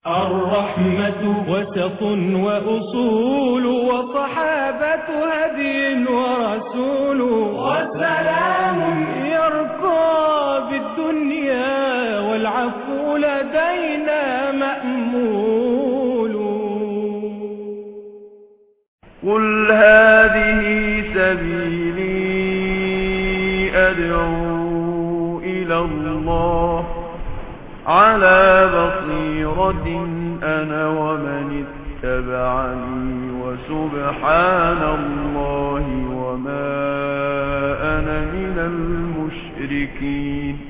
الرحمة وسط وأصول وصحابة هدي ورسول وسلام يرقى بالدنيا والعفو لدينا مأمول قل هذه سبيلي أدعو إلى الله على بصيرة أنا ومن اتبعني وسبحان الله وما أنا من المشركين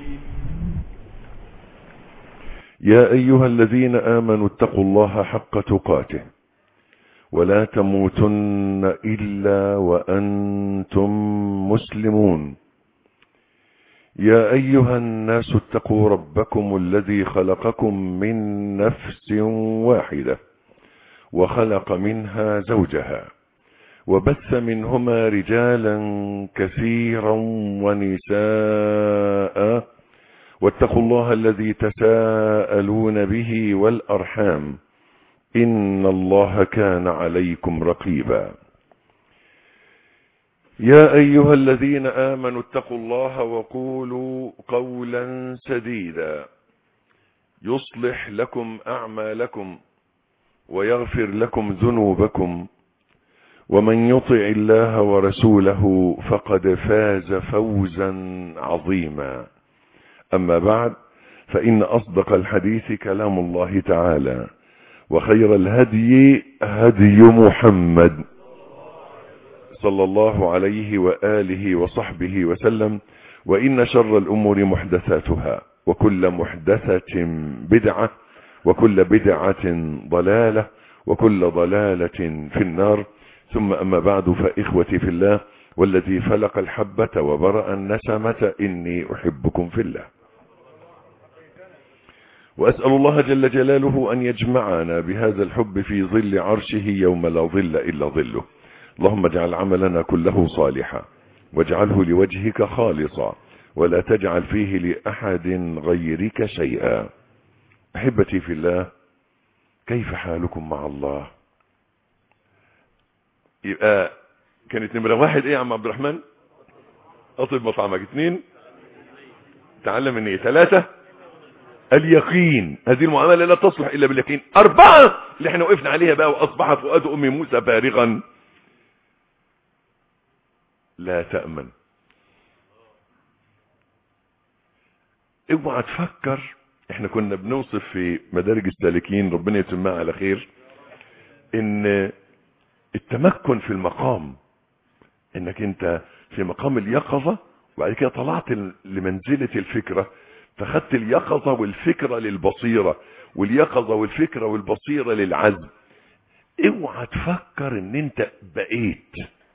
يا أيها الذين آمنوا اتقوا الله حق تقاته ولا تموتن إلا وأنتم مسلمون يا أيها الناس اتقوا ربكم الذي خلقكم من نفس واحدة وخلق منها زوجها وبث منهما رجالا كثيرا ونساء واتقوا الله الذي تساءلون به والأرحام إن الله كان عليكم رقيبا يا أيها الذين آمنوا اتقوا الله وقولوا قولا سديدا يصلح لكم أعمالكم ويغفر لكم ذنوبكم ومن يطع الله ورسوله فقد فاز فوزا عظيما أما بعد فإن أصدق الحديث كلام الله تعالى وخير الهدي هدي محمد صلى الله عليه وآله وصحبه وسلم وإن شر الأمور محدثاتها وكل محدثة بدعة وكل بدعة ضلالة وكل ضلالة في النار ثم أما بعد فإخوتي في الله والذي فلق الحبة وبرأ النسمة إني أحبكم في الله وأسأل الله جل جلاله أن يجمعنا بهذا الحب في ظل عرشه يوم لا ظل إلا ظله اللهم اجعل عملنا كله صالحا واجعله لوجهك خالصا ولا تجعل فيه لأحد غيرك شيئا أحبتي في الله كيف حالكم مع الله يبقى كانت نمرة واحد ايه يا عم عبد الرحمن اطلب مطعمك اثنين تعلم ان ايه ثلاثة اليقين هذه المعاملة لا تصلح الا باليقين اربعة اللي احنا وقفنا عليها بقى واصبح فؤاد ام موسى فارغا لا تأمن اوعى تفكر احنا كنا بنوصف في مدارج السالكين ربنا يتمها على خير ان التمكن في المقام انك انت في مقام اليقظة وبعد كده طلعت لمنزلة الفكرة فخدت اليقظة والفكرة للبصيرة واليقظة والفكرة والبصيرة للعزم اوعى تفكر ان انت بقيت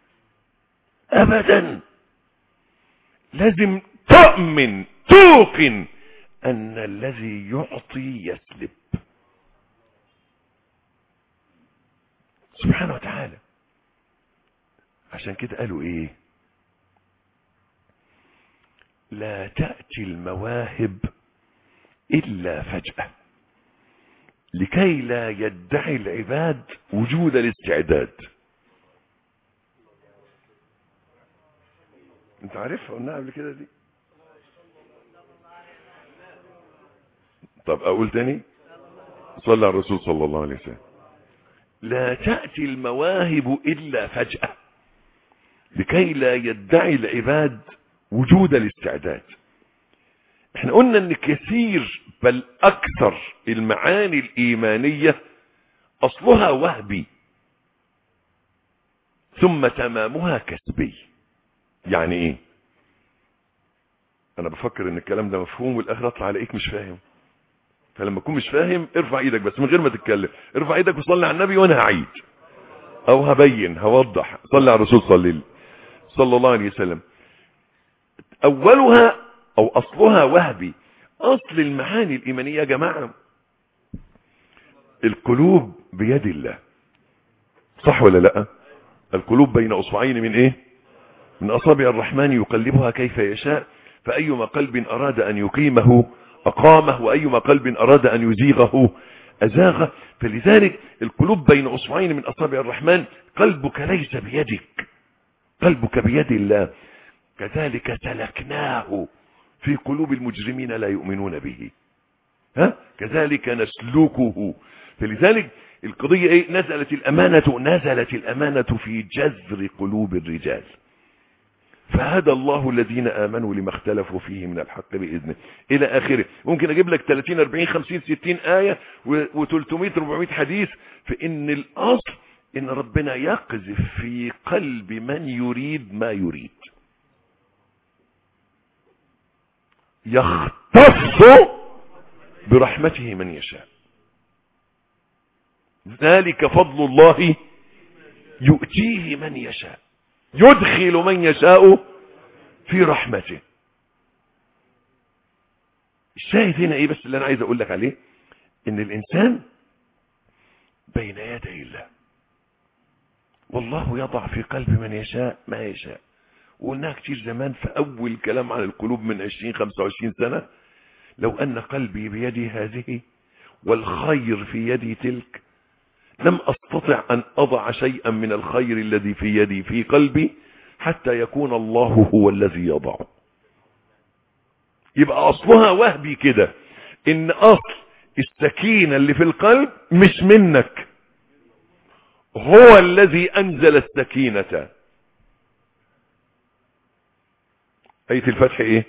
ابدا لازم تؤمن توقن ان الذي يعطي يسلب سبحانه وتعالى عشان كده قالوا ايه لا تأتي المواهب الا فجأة لكي لا يدعي العباد وجود الاستعداد انت عارفها قلناها قبل كده دي طب اقول تاني صلى على الرسول صلى الله عليه وسلم لا تأتي المواهب إلا فجأة لكي لا يدعي العباد وجود الاستعداد احنا قلنا ان كثير بل اكثر المعاني الايمانية اصلها وهبي ثم تمامها كسبي يعني ايه انا بفكر ان الكلام ده مفهوم والاخر اطلع عليك مش فاهم فلما تكون مش فاهم ارفع ايدك بس من غير ما تتكلم ارفع ايدك وصلي على النبي وانا هعيد او هبين هوضح صلي على الرسول صلى صلى الله عليه وسلم اولها او اصلها وهبي اصل المعاني الايمانيه يا جماعه القلوب بيد الله صح ولا لا القلوب بين اصبعين من ايه من اصابع الرحمن يقلبها كيف يشاء فايما قلب اراد ان يقيمه اقامه وايما قلب اراد ان يزيغه أزاغ فلذلك القلوب بين أصبعين من أصابع الرحمن قلبك ليس بيدك قلبك بيد الله كذلك سلكناه في قلوب المجرمين لا يؤمنون به ها كذلك نسلكه فلذلك القضية ايه نزلت الامانة نزلت الامانة في جذر قلوب الرجال فهدى الله الذين امنوا لما اختلفوا فيه من الحق باذنه الى اخره ممكن اجيب لك 30 40 50 60 ايه و300 400 حديث في ان الاصل ان ربنا يقذف في قلب من يريد ما يريد يختص برحمته من يشاء ذلك فضل الله يؤتيه من يشاء يدخل من يشاء في رحمته الشاهد هنا ايه بس اللي انا عايز اقول لك عليه ان الانسان بين يدي الله والله يضع في قلب من يشاء ما يشاء وقلناها كتير زمان في اول كلام عن القلوب من 20 25 سنة لو ان قلبي بيدي هذه والخير في يدي تلك لم استطع ان اضع شيئا من الخير الذي في يدي في قلبي حتى يكون الله هو الذي يضعه يبقى اصلها وهبي كده ان اصل السكينة اللي في القلب مش منك هو الذي انزل السكينة اية الفتح ايه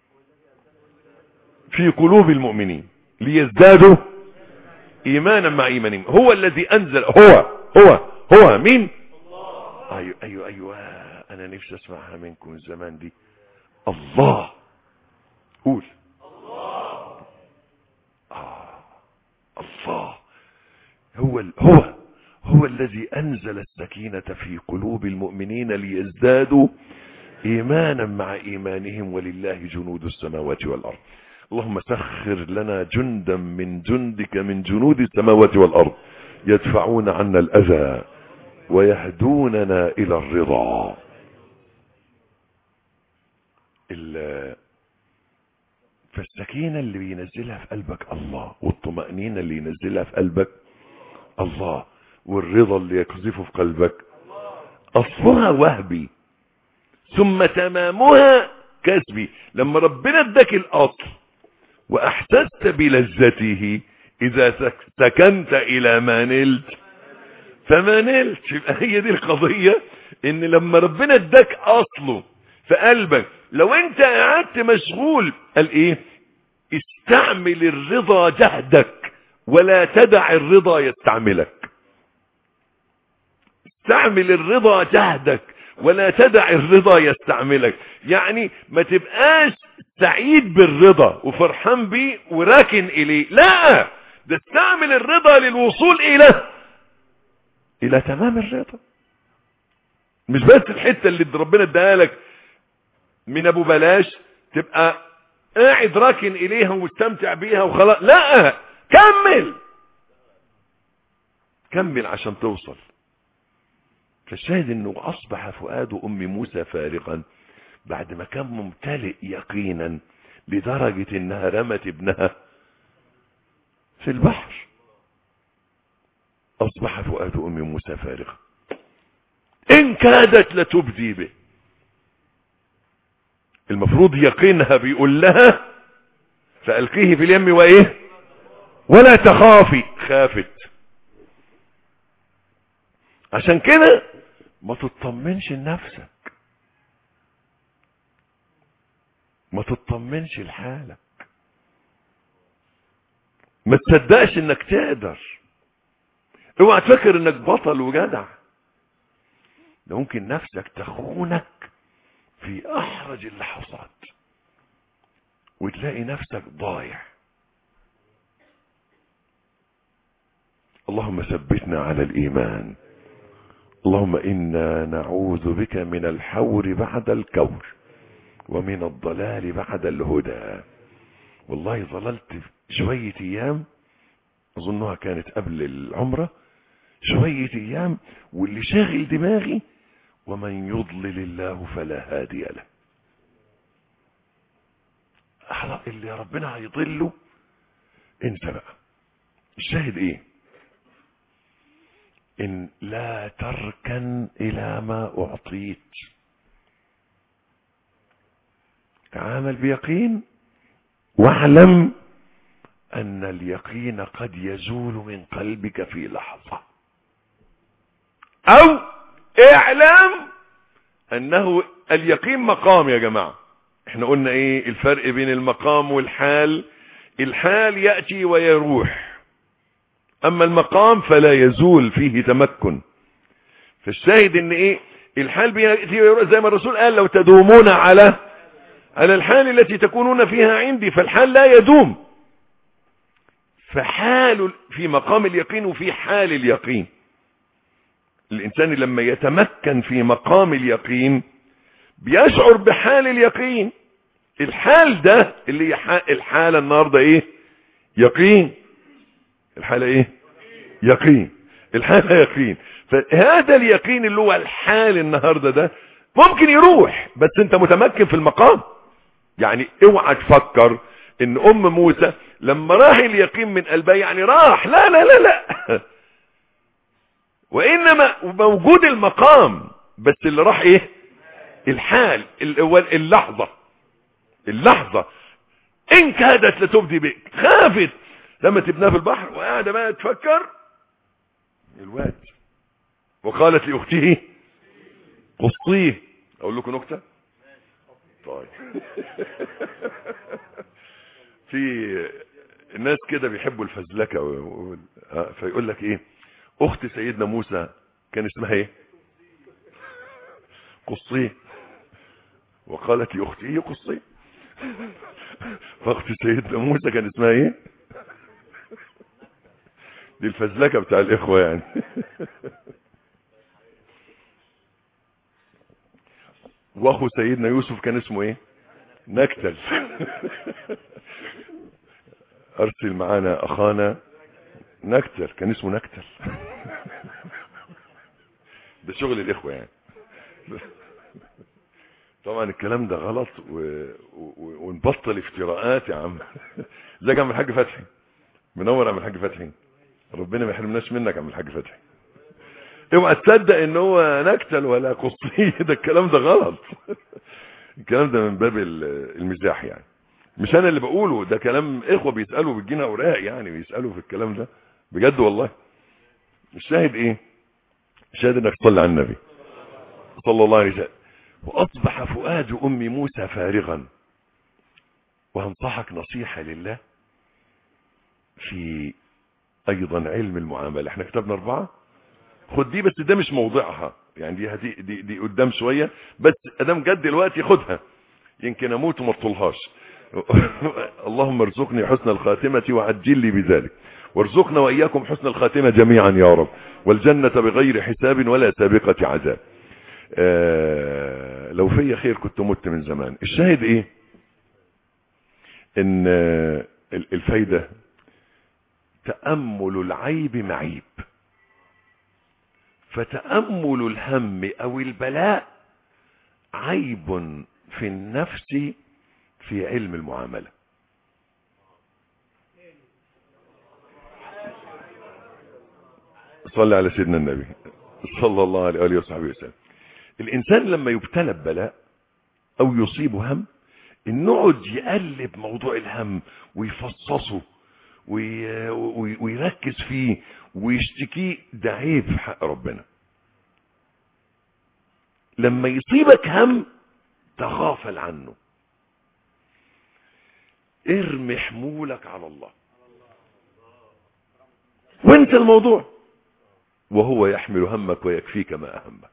في قلوب المؤمنين ليزدادوا ايمانا مع ايمانهم هو الذي انزل هو هو هو مين ايوه ايوه ايوه انا نفسي اسمعها منكم الزمان دي الله قول آه. الله هو ال... هو هو الذي انزل السكينة في قلوب المؤمنين ليزدادوا ايمانا مع ايمانهم ولله جنود السماوات والارض اللهم سخر لنا جندا من جندك من جنود السماوات والارض يدفعون عنا الاذى ويهدوننا الى الرضا فالسكينة اللي بينزلها في قلبك الله والطمأنينة اللي ينزلها في قلبك الله والرضا اللي يقذفه في قلبك أصلها وهبي ثم تمامها كسبي لما ربنا اداك الأصل وأحسست بلذته إذا سكنت إلى ما نلت فما نلت يبقى هي دي القضية إن لما ربنا اداك أصله في قلبك لو انت قعدت مشغول قال ايه استعمل الرضا جهدك ولا تدع الرضا يستعملك استعمل الرضا جهدك ولا تدع الرضا يستعملك يعني ما تبقاش سعيد بالرضا وفرحان بيه وراكن اليه لا ده استعمل الرضا للوصول الى الى تمام الرضا مش بس الحتة اللي ربنا اداها لك من ابو بلاش تبقى قاعد راكن اليها ومستمتع بيها وخلاص لا كمل كمل عشان توصل فالشاهد انه اصبح فؤاد ام موسى فارغا بعد ما كان ممتلئ يقينا لدرجة انها رمت ابنها في البحر اصبح فؤاد ام موسى فارغا ان كادت لتبدي به المفروض يقينها بيقول لها فألقيه في اليم وإيه ولا تخافي خافت عشان كده ما تطمنش لنفسك ما تطمنش لحالك ما تصدقش انك تقدر اوعى تفكر انك بطل وجدع ده ممكن نفسك تخونك في احرج اللحظات وتلاقي نفسك ضايع اللهم ثبتنا على الايمان اللهم انا نعوذ بك من الحور بعد الكور ومن الضلال بعد الهدى والله ظللت شوية ايام اظنها كانت قبل العمرة شوية ايام واللي شاغل دماغي ومن يضلل الله فلا هادي له اللي ربنا هيضله انت بقى الشاهد ايه ان لا تركن الى ما اعطيت تعامل بيقين واعلم ان اليقين قد يزول من قلبك في لحظة او اعلم انه اليقين مقام يا جماعة احنا قلنا ايه الفرق بين المقام والحال الحال يأتي ويروح اما المقام فلا يزول فيه تمكن فالشاهد ان ايه الحال بيأتي ويروح زي ما الرسول قال لو تدومون على على الحال التي تكونون فيها عندي فالحال لا يدوم فحال في مقام اليقين وفي حال اليقين الانسان لما يتمكن في مقام اليقين بيشعر بحال اليقين الحال ده اللي هي الحالة النهاردة ايه يقين الحالة ايه يقين الحالة يقين فهذا اليقين اللي هو الحال النهاردة ده ممكن يروح بس انت متمكن في المقام يعني اوعى تفكر ان ام موسى لما راح اليقين من قلبها يعني راح لا لا لا لا وانما موجود المقام بس اللي راح ايه الحال اللحظة اللحظة ان كادت لتبدي بك خافت لما تبناها في البحر وقاعدة بقى تفكر الواد وقالت لاخته قصيه اقول لكم نكتة طيب في الناس كده بيحبوا الفزلكة و... فيقول لك ايه اخت سيدنا موسى كان اسمها ايه قصيه وقالت لاخته قصيه فاخت سيدنا موسى كان اسمها ايه دي الفزلكة بتاع الاخوة يعني واخو سيدنا يوسف كان اسمه ايه نكتل ارسل معانا اخانا نكتل كان اسمه نكتل ده شغل الاخوة يعني طبعا الكلام ده غلط و... و... ونبطل افتراءات يا عم ازيك يا عم الحاج فتحي منور يا عم الحاج فتحي ربنا ما يحرمناش منك يا عم الحاج فتحي اوعى تصدق ان هو نكتل ولا قصيه ده الكلام ده غلط الكلام ده من باب المزاح يعني مش انا اللي بقوله ده كلام اخوه بيسالوا بتجينا اوراق يعني بيسالوا في الكلام ده بجد والله الشاهد ايه الشاهد انك تصلي على النبي صلى الله عليه وسلم واصبح فؤاد ام موسى فارغا وانصحك نصيحة لله في ايضا علم المعاملة احنا كتبنا اربعة خد دي بس ده مش موضعها يعني دي, دي, دي, دي قدام شوية بس ادام جد دلوقتي خدها يمكن اموت وما اطولهاش اللهم ارزقني حسن الخاتمة وعجل لي بذلك وارزقنا وإياكم حسن الخاتمة جميعا يا رب والجنة بغير حساب ولا سابقة عذاب آه لو في خير كنت مت من زمان الشاهد ايه ان آه الفايدة تأمل العيب معيب فتأمل الهم او البلاء عيب في النفس في علم المعاملة صلى على سيدنا النبي صلى الله عليه وآله وصحبه وسلم الإنسان لما يبتلى ببلاء أو يصيب هم نقعد يقلب موضوع الهم ويفصصه وي... وي... ويركز فيه ويشتكيه ده عيب في حق ربنا لما يصيبك هم تغافل عنه ارمي حمولك على الله وانت الموضوع وهو يحمل همك ويكفيك ما أهمك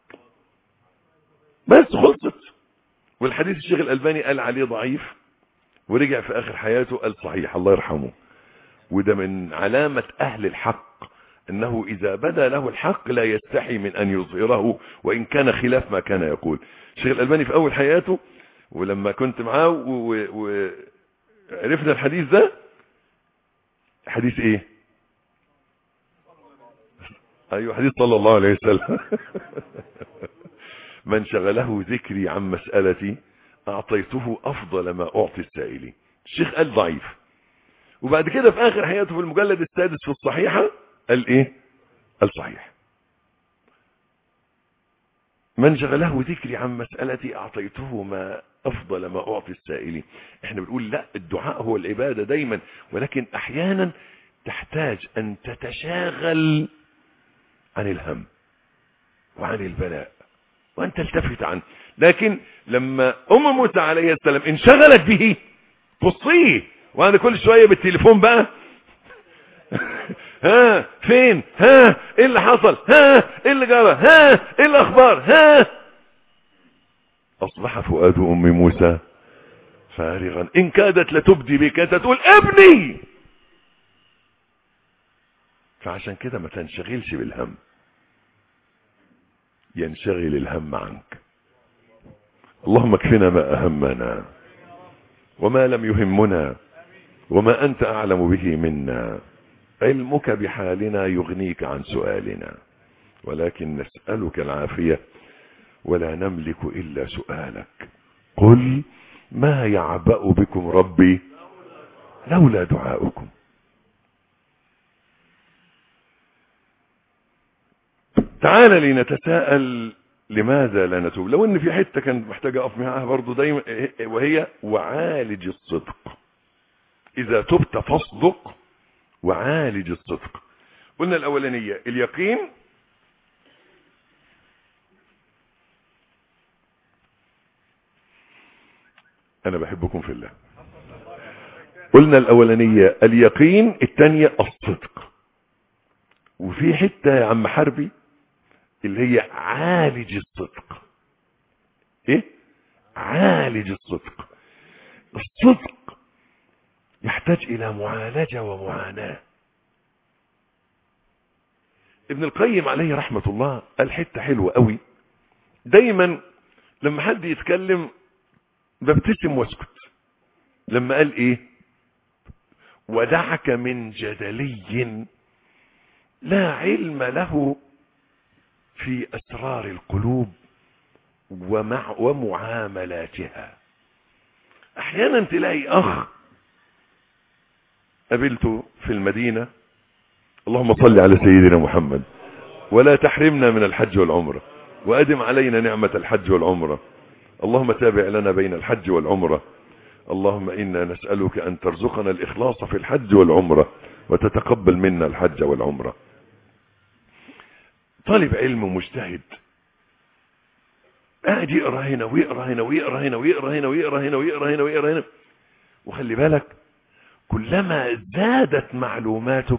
بس خلصت والحديث الشيخ الألباني قال عليه ضعيف ورجع في آخر حياته قال صحيح الله يرحمه وده من علامة أهل الحق أنه إذا بدا له الحق لا يستحي من أن يظهره وإن كان خلاف ما كان يقول الشيخ الألباني في أول حياته ولما كنت معاه وعرفنا الحديث ده حديث ايه ايوه حديث صلى الله عليه وسلم من شغله ذكري عن مسألتي اعطيته افضل ما اعطي السائلين الشيخ قال ضعيف وبعد كده في اخر حياته في المجلد السادس في الصحيحة قال ايه قال صحيح من شغله ذكري عن مسألتي أعطيته ما أفضل ما أعطي السائلين احنا بنقول لا الدعاء هو العبادة دايما ولكن أحيانا تحتاج أن تتشاغل عن الهم وعن البلاء وأن تلتفت عنه لكن لما أم موسى عليه السلام انشغلت به بصيه وأنا كل شوية بالتليفون بقى ها فين ها ايه اللي حصل ها ايه اللي جرى ها ايه الاخبار ها اصبح فؤاد ام موسى فارغا ان كادت لتبدي بك تقول ابني فعشان كده ما تنشغلش بالهم ينشغل الهم عنك اللهم اكفنا ما اهمنا وما لم يهمنا وما انت اعلم به منا علمك بحالنا يغنيك عن سؤالنا ولكن نسألك العافية ولا نملك إلا سؤالك قل ما يعبأ بكم ربي لولا دعاؤكم تعال لنتساءل لماذا لا نتوب لو ان في حتة كانت محتاجة اقف معاها برضو دايما وهي وعالج الصدق اذا تبت فاصدق وعالج الصدق قلنا الاولانية اليقين انا بحبكم في الله قلنا الاولانية اليقين الثانية الصدق وفي حتة يا عم حربي اللي هي عالج الصدق ايه عالج الصدق الصدق يحتاج الى معالجة ومعاناة ابن القيم عليه رحمة الله قال حتة حلوة قوي دايما لما حد يتكلم ببتسم واسكت لما قال ايه ودعك من جدلي لا علم له في اسرار القلوب ومع ومعاملاتها احيانا تلاقي اخ قابلته في المدينة اللهم صل على سيدنا محمد ولا تحرمنا من الحج والعمرة وأدم علينا نعمة الحج والعمرة اللهم تابع لنا بين الحج والعمرة اللهم إنا نسألك أن ترزقنا الإخلاص في الحج والعمرة وتتقبل منا الحج والعمرة طالب علم مجتهد قاعد يقرا هنا ويقرا هنا ويقرا هنا ويقرا هنا ويقرا هنا ويقرا هنا ويقرا هنا وخلي بالك كلما زادت معلوماتك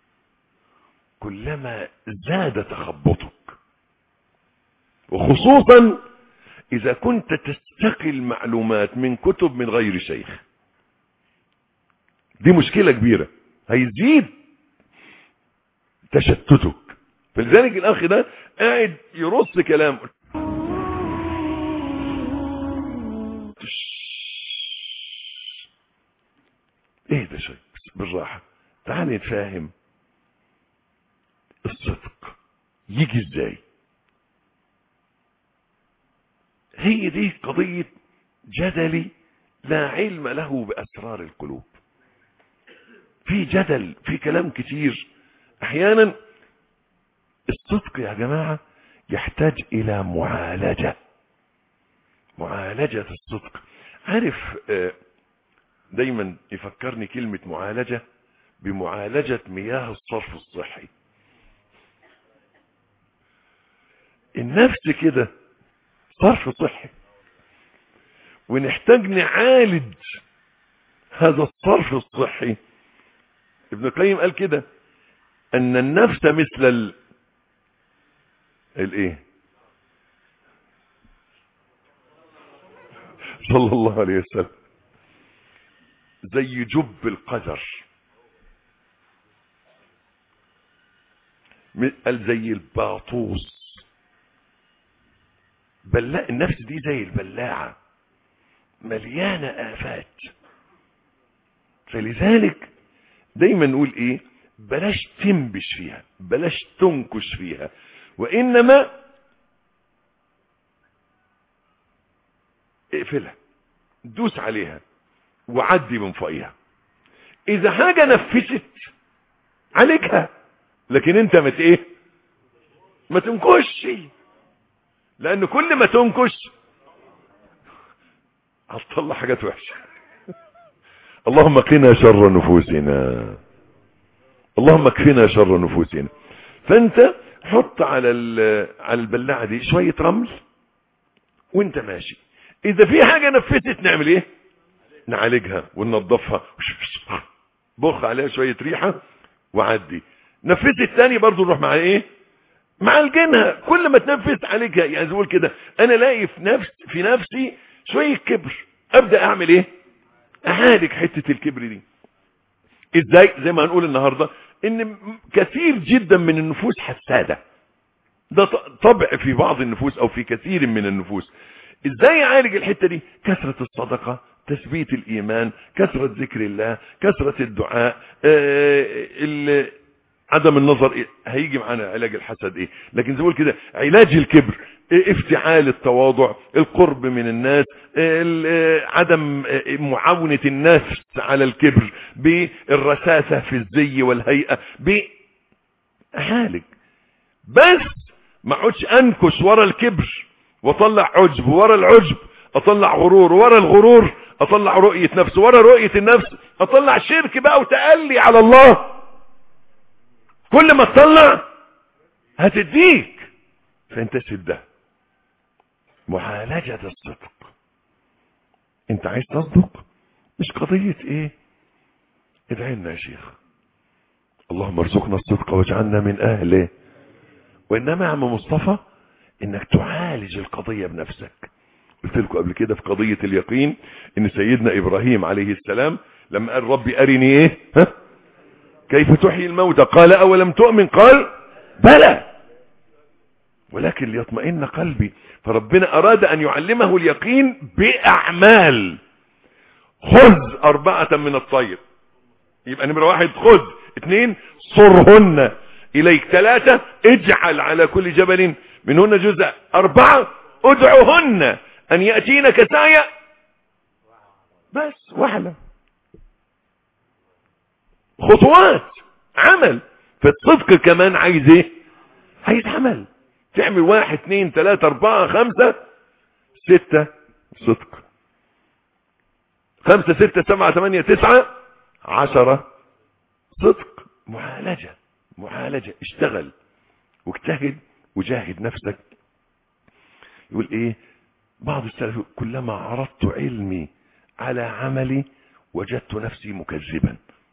كلما زاد تخبطك وخصوصا اذا كنت تستقي المعلومات من كتب من غير شيخ دي مشكلة كبيرة هيزيد تشتتك فلذلك الاخ ده قاعد يرص كلام ايه ده شيء بالراحة تعال نتفاهم الصدق يجي ازاي هي دي قضية جدلي لا علم له بأسرار القلوب في جدل في كلام كتير احيانا الصدق يا جماعة يحتاج الى معالجة معالجة الصدق عارف دايما يفكرني كلمة معالجة بمعالجة مياه الصرف الصحي النفس كده صرف صحي ونحتاج نعالج هذا الصرف الصحي ابن القيم قال كده ان النفس مثل ال الايه صلى الله عليه وسلم زي جب القدر قال زي الباطوس بلا النفس دي زي البلاعة مليانة آفات فلذلك دايما نقول ايه بلاش تنبش فيها بلاش تنكش فيها وانما اقفلها دوس عليها وعدي من فوقها اذا حاجة نفست عليكها لكن انت مت ايه ما تنكش لان كل ما تنكش هتطلع حاجات وحشة اللهم قنا شر نفوسنا اللهم اكفنا شر نفوسنا فانت حط على على البلاعه دي شويه رمل وانت ماشي اذا في حاجه نفست نعمل ايه نعالجها وننظفها بخ عليها شويه ريحه وعدي نفست الثاني برضو نروح مع ايه معالجينها كل ما تنفس عليك يعني زي كده انا لاقي في نفس في نفسي شويه كبر ابدا اعمل ايه اعالج حته الكبر دي ازاي زي ما هنقول النهارده ان كثير جدا من النفوس حساده ده طبع في بعض النفوس او في كثير من النفوس ازاي يعالج الحته دي كثره الصدقه تثبيت الايمان كثره ذكر الله كثره الدعاء آه عدم النظر إيه؟ هيجي معانا علاج الحسد ايه لكن زي ما كده علاج الكبر إيه افتعال التواضع القرب من الناس إيه عدم معاونة النفس على الكبر بالرساسة في الزي والهيئة بأعالج بس ما اقعدش انكش ورا الكبر واطلع عجب ورا العجب اطلع غرور ورا الغرور اطلع رؤية نفس ورا رؤية النفس اطلع شرك بقى وتألي على الله كل ما تطلع هتديك فانت سدها معالجة الصدق انت عايز تصدق مش قضية ايه ادعي لنا يا شيخ اللهم ارزقنا الصدق واجعلنا من اهله وانما يا عم مصطفى انك تعالج القضية بنفسك قلت لكم قبل كده في قضية اليقين ان سيدنا ابراهيم عليه السلام لما قال ربي ارني ايه ها كيف تحيي الموتى قال اولم تؤمن قال بلى ولكن ليطمئن قلبي فربنا اراد ان يعلمه اليقين باعمال خذ اربعة من الطير يبقى نمرة واحد خذ اثنين صرهن اليك ثلاثة اجعل على كل جبل منهن جزء اربعة ادعوهن ان يأتينك سعيا بس واحدة خطوات عمل فالصدق كمان عايز ايه عايز عمل تعمل واحد اثنين ثلاثة اربعة خمسة ستة صدق خمسة ستة سبعة ثمانية تسعة عشرة صدق معالجة معالجة اشتغل واجتهد وجاهد نفسك يقول ايه بعض السلف كلما عرضت علمي على عملي وجدت نفسي مكذبا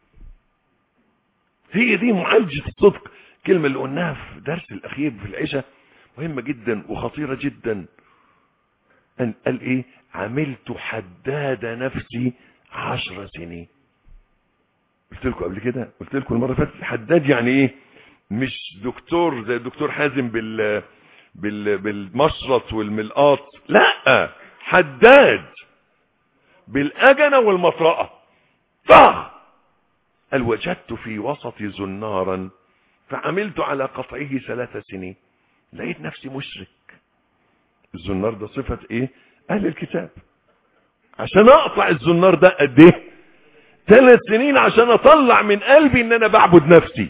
هي دي معالجة الصدق كلمة اللي قلناها في درس الأخير في العشاء مهمة جدا وخطيرة جدا أن قال إيه عملت حداد نفسي عشر سنين قلت لكم قبل كده قلت لكم المرة اللي فاتت حداد يعني إيه مش دكتور زي الدكتور حازم بال بال بالمشرط والملقاط لا حداد بالأجنة والمطرقة طه قال وجدت في وسط زنارا فعملت على قطعه ثلاث سنين لقيت نفسي مشرك الزنار ده صفة ايه اهل الكتاب عشان اقطع الزنار ده قد ايه ثلاث سنين عشان اطلع من قلبي ان انا بعبد نفسي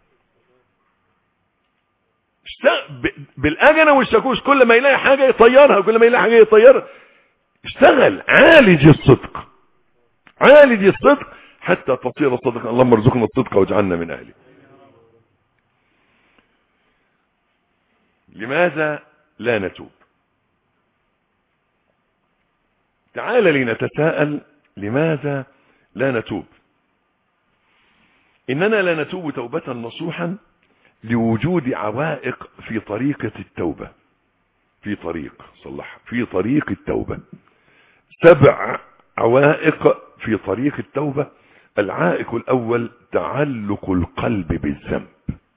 بالاجنه والشاكوش كل ما يلاقي حاجه يطيرها كل ما يلاقي حاجه يطيرها اشتغل عالج الصدق عالج الصدق حتى تصير صدقا اللهم ارزقنا الصدق واجعلنا من اهله لماذا لا نتوب تعال لنتساءل لماذا لا نتوب اننا لا نتوب توبة نصوحا لوجود عوائق في طريقة التوبة في طريق صلح في طريق التوبة سبع عوائق في طريق التوبة العائق الاول تعلق القلب بالذنب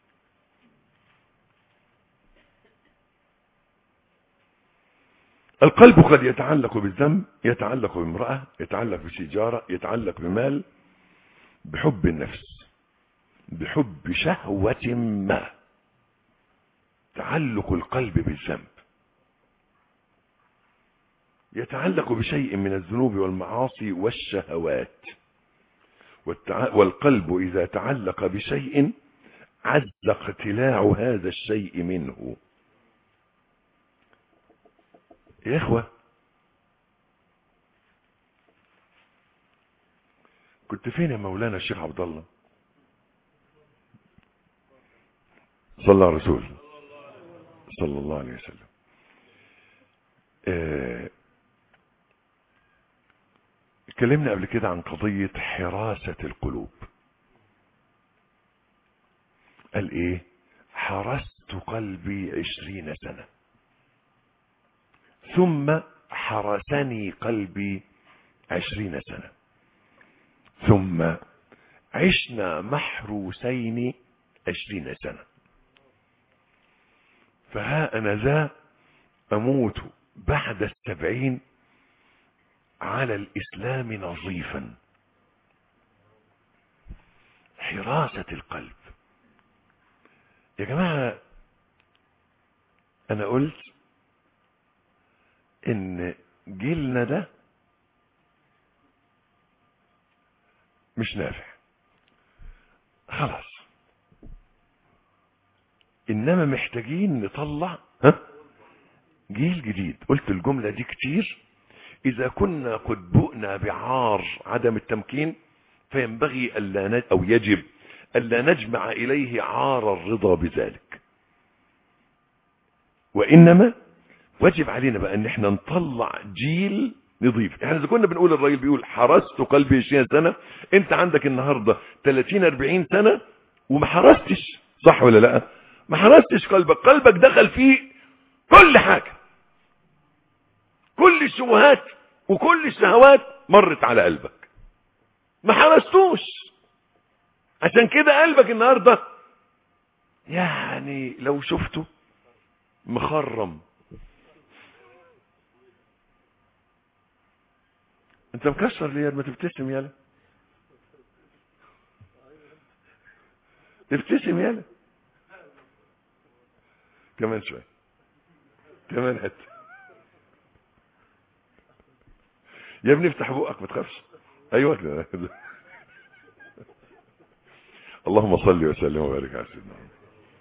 القلب قد يتعلق بالذنب يتعلق بامرأة يتعلق بشجارة يتعلق بمال بحب النفس بحب شهوة ما تعلق القلب بالذنب يتعلق بشيء من الذنوب والمعاصي والشهوات والتع... والقلب إذا تعلق بشيء عز اقتلاع هذا الشيء منه يا إخوة كنت فين يا مولانا الشيخ عبد الله صلى على الرسول صلى الله عليه وسلم آه، اتكلمنا قبل كده عن قضية حراسة القلوب قال ايه حرست قلبي عشرين سنة ثم حرسني قلبي عشرين سنة ثم عشنا محروسين عشرين سنة فها أنا ذا أموت بعد السبعين على الإسلام نظيفا حراسة القلب يا جماعة أنا قلت إن جيلنا ده مش نافع خلاص إنما محتاجين نطلع ها جيل جديد قلت الجملة دي كتير إذا كنا قد بؤنا بعار عدم التمكين فينبغي ألا ن... أو يجب ألا نجمع إليه عار الرضا بذلك وإنما واجب علينا بقى أن احنا نطلع جيل نضيف احنا اذا كنا بنقول الراجل بيقول حرست قلبي 20 سنة انت عندك النهاردة 30 40 سنة وما حرستش صح ولا لا ما حرستش قلبك قلبك دخل فيه كل حاجة كل الشبهات وكل الشهوات مرت على قلبك ما حرستوش عشان كده قلبك النهاردة يعني لو شفته مخرم انت مكسر ليه ما تبتسم يالا ابتسم يالا كمان شوي كمان حته يا ابني افتح بقك ما تخافش ايوه كده اللهم صل وسلم وبارك على سيدنا محمد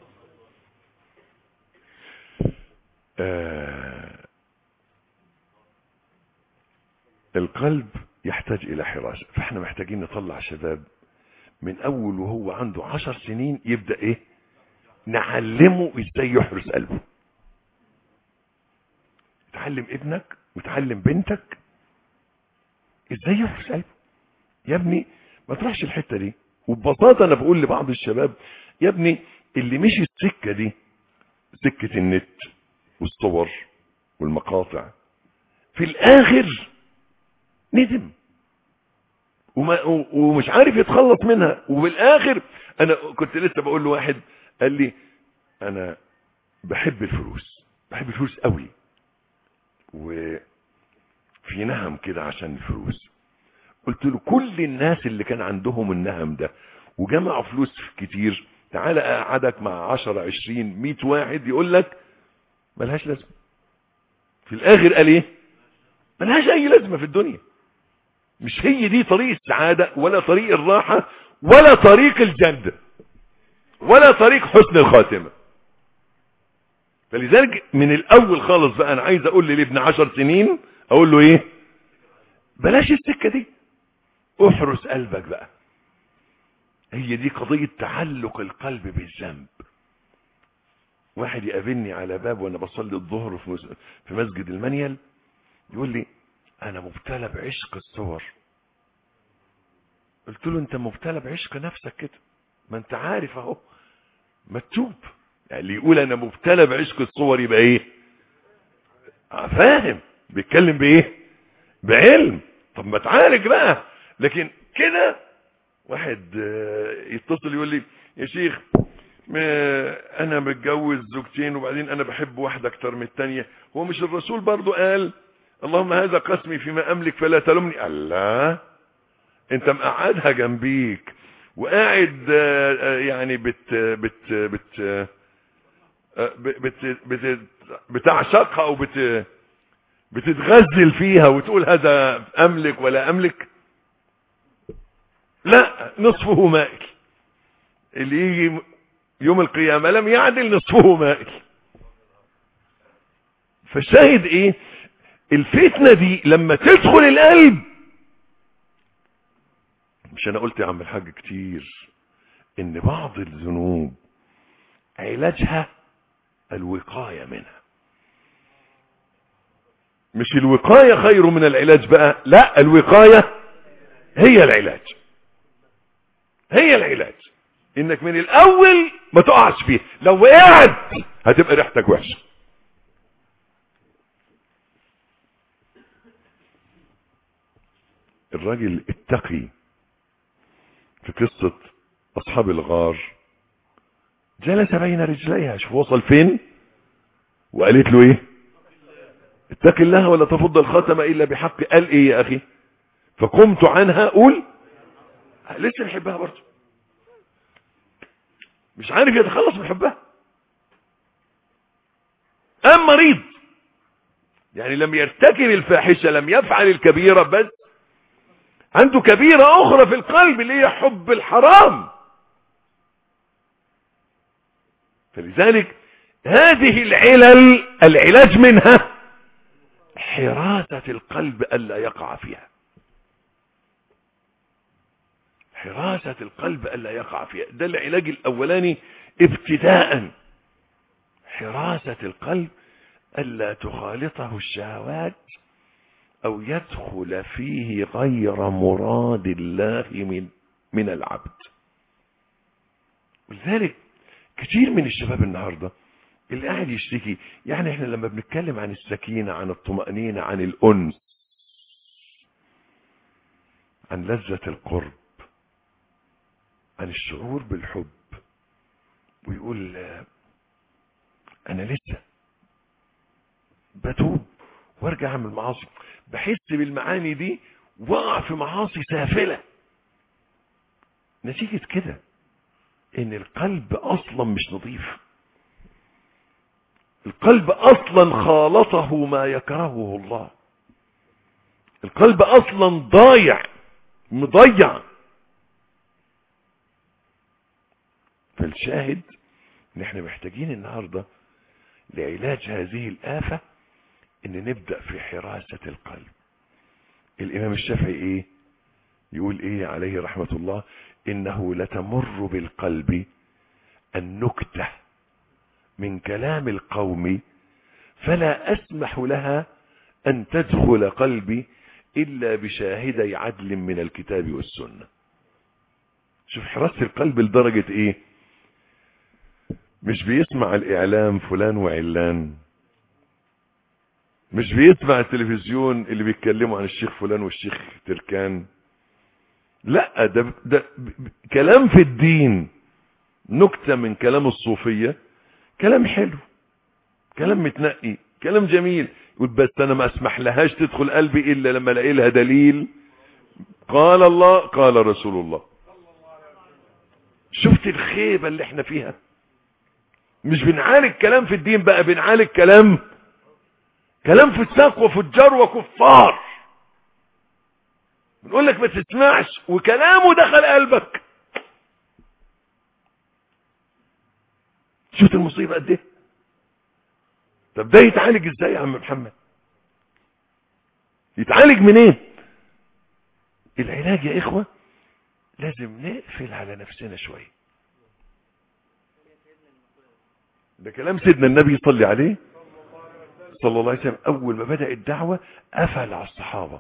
آه القلب يحتاج الى حراسة فاحنا محتاجين نطلع شباب من اول وهو عنده عشر سنين يبدأ ايه نعلمه ازاي يحرس قلبه تعلم ابنك وتعلم بنتك ازاي يحرس قلبه يا ابني ما تروحش الحتة دي وببساطة انا بقول لبعض الشباب يا ابني اللي مشي السكة دي سكة النت والصور والمقاطع في الاخر ندم وما ومش عارف يتخلص منها وبالاخر انا كنت لسه بقول لواحد قال لي انا بحب الفلوس بحب الفلوس قوي وفي نهم كده عشان الفلوس قلت له كل الناس اللي كان عندهم النهم ده وجمعوا فلوس كتير تعالى اقعدك مع 10 20 100 واحد يقول لك ملهاش لازمه في الاخر قال ايه ملهاش اي لازمه في الدنيا مش هي دي طريق السعاده ولا طريق الراحه ولا طريق الجنه ولا طريق حسن الخاتمه فلذلك من الاول خالص بقى انا عايز اقول لابن عشر سنين اقول له ايه بلاش السكه دي احرس قلبك بقى هي دي قضية تعلق القلب بالذنب واحد يقابلني على باب وانا بصلي الظهر في مسجد المنيل يقول لي انا مبتلى بعشق الصور قلت له انت مبتلى بعشق نفسك كده ما انت عارف اهو ما تتوب يعني اللي يقول انا مبتلى بعشق الصور يبقى ايه فاهم بيتكلم بايه بعلم طب ما تعالج بقى لكن كده واحد يتصل يقول لي يا شيخ انا متجوز زوجتين وبعدين انا بحب واحدة اكتر من التانية هو مش الرسول برضو قال اللهم هذا قسمي فيما املك فلا تلومني الله انت مقعدها جنبيك وقاعد يعني بت بت بت بت بت بتعشقها او بت بتتغزل فيها وتقول هذا املك ولا املك لا نصفه مائل اللي يجي يوم القيامة لم يعدل نصفه مائل فالشاهد ايه الفتنة دي لما تدخل القلب مش انا قلت يا عم الحاج كتير ان بعض الذنوب علاجها الوقاية منها مش الوقاية خير من العلاج بقى لا الوقاية هي العلاج هي العلاج انك من الاول ما تقعش فيه لو وقعت هتبقى ريحتك وحشه الراجل التقي في قصة أصحاب الغار جلس بين رجليها شوف وصل فين وقالت له ايه اتق الله ولا تفض الخاتم الا بحق قال ايه يا اخي فقمت عنها قول لسه بيحبها برضه مش عارف يتخلص من حبها ام مريض يعني لم يرتكب الفاحشة لم يفعل الكبيرة بس عنده كبيرة اخرى في القلب اللي هي حب الحرام فلذلك هذه العلل العلاج منها حراسة القلب ألا يقع فيها حراسة القلب ألا يقع فيها ده العلاج الأولاني ابتداء حراسة القلب ألا تخالطه الشهوات أو يدخل فيه غير مراد الله من من العبد ولذلك كتير من الشباب النهاردة اللي قاعد يشتكي يعني احنا لما بنتكلم عن السكينة عن الطمأنينة عن الأنس عن لذة القرب عن الشعور بالحب ويقول انا لسه بتوب وارجع اعمل معاصي بحس بالمعاني دي وقع في معاصي سافلة نتيجة كده ان القلب اصلا مش نظيف القلب اصلا خالطه ما يكرهه الله القلب اصلا ضايع مضيع فالشاهد ان احنا محتاجين النهاردة لعلاج هذه الآفة ان نبدأ في حراسة القلب الامام الشافعي ايه يقول ايه عليه رحمة الله انه لتمر بالقلب النكتة من كلام القوم فلا اسمح لها ان تدخل قلبي الا بشاهدي عدل من الكتاب والسنة شوف حراسة القلب لدرجة ايه مش بيسمع الاعلام فلان وعلان مش بيسمع التلفزيون اللي بيتكلموا عن الشيخ فلان والشيخ تركان لا ده, ده كلام في الدين نكتة من كلام الصوفية كلام حلو كلام متنقي كلام جميل يقول بس انا ما اسمح لهاش تدخل قلبي الا لما الاقي لها دليل قال الله قال رسول الله شفت الخيبة اللي احنا فيها مش بنعالج كلام في الدين بقى بنعالج كلام كلام في الساق وفجار وكفار بنقول لك ما تسمعش وكلامه دخل قلبك شفت المصيبة قد ايه طب ده يتعالج ازاي يا عم محمد يتعالج منين العلاج يا اخوة لازم نقفل على نفسنا شوية ده كلام سيدنا النبي صلي عليه صلى الله عليه وسلم اول ما بدأ الدعوة قفل على الصحابة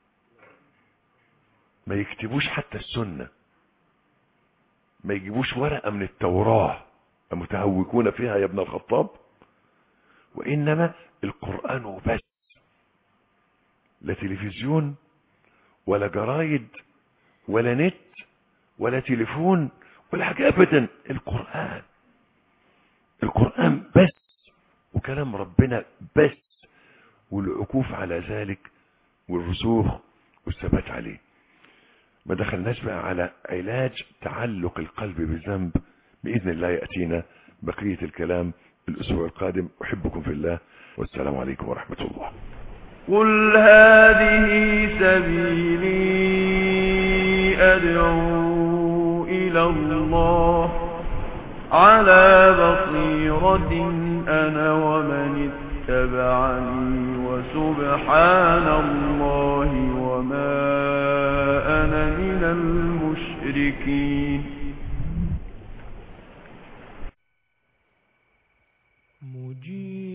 ما يكتبوش حتى السنة ما يجيبوش ورقة من التوراة المتهوكون فيها يا ابن الخطاب وإنما القرآن وبس لا تلفزيون ولا جرايد ولا نت ولا تليفون ولا حاجة أبدا القرآن القرآن بس وكلام ربنا بس والعكوف على ذلك والرسوخ والثبات عليه ما دخلناش بقى على علاج تعلق القلب بالذنب بإذن الله يأتينا بقية الكلام الأسبوع القادم أحبكم في الله والسلام عليكم ورحمة الله قل هذه سبيلي أدعو إلى الله على بصيرة أنا ومن اتبعني وسبحان الله وما أنا من المشركين مجيب